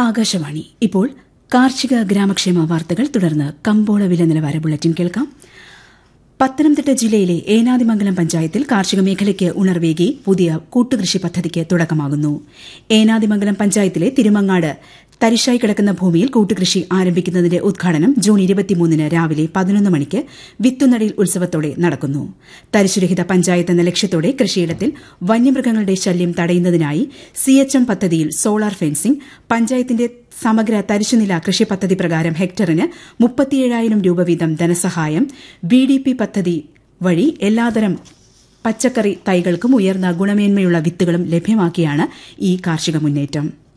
ആകാശവാണി ഇപ്പോൾ കാർഷിക ഗ്രാമക്ഷേമ വാർത്തകൾ തുടർന്ന് കമ്പോള വില നിലവാര ബുള്ളറ്റിൻ കേൾക്കാം പത്തനംതിട്ട ജില്ലയിലെ ഏനാദിമംഗലം പഞ്ചായത്തിൽ കാർഷിക മേഖലയ്ക്ക് ഉണർവേകി പുതിയ കൂട്ടുകൃഷി പദ്ധതിക്ക് തുടക്കമാകുന്നു ഏനാദിമംഗലം പഞ്ചായത്തിലെ തിരുമങ്ങാട് തരിശായി കിടക്കുന്ന ഭൂമിയിൽ കൂട്ടുകൃഷി ആരംഭിക്കുന്നതിന്റെ ഉദ്ഘാടനം ജൂൺ ഇരുപത്തിമൂന്നിന് രാവിലെ പതിനൊന്ന് മണിക്ക് വിത്തുനടിൽ ഉത്സവത്തോടെ നടക്കുന്നു തരിശുരഹിത പഞ്ചായത്ത് എന്ന ലക്ഷ്യത്തോടെ കൃഷിയിടത്തിൽ വന്യമൃഗങ്ങളുടെ ശല്യം തടയുന്നതിനായി സിഎച്ച്എം പദ്ധതിയിൽ സോളാർ ഫെൻസിംഗ് പഞ്ചായത്തിന്റെ സമഗ്ര തരിശുനില കൃഷി പദ്ധതി പ്രകാരം ഹെക്ടറിന് മുപ്പത്തിയേഴായിരം രൂപ വീതം ധനസഹായം ബി ഡി പി പദ്ധതി വഴി എല്ലാതരം പച്ചക്കറി തൈകൾക്കും ഉയർന്ന ഗുണമേന്മയുള്ള വിത്തുകളും ലഭ്യമാക്കിയാണ് ഈ കാർഷിക മുന്നേറ്റം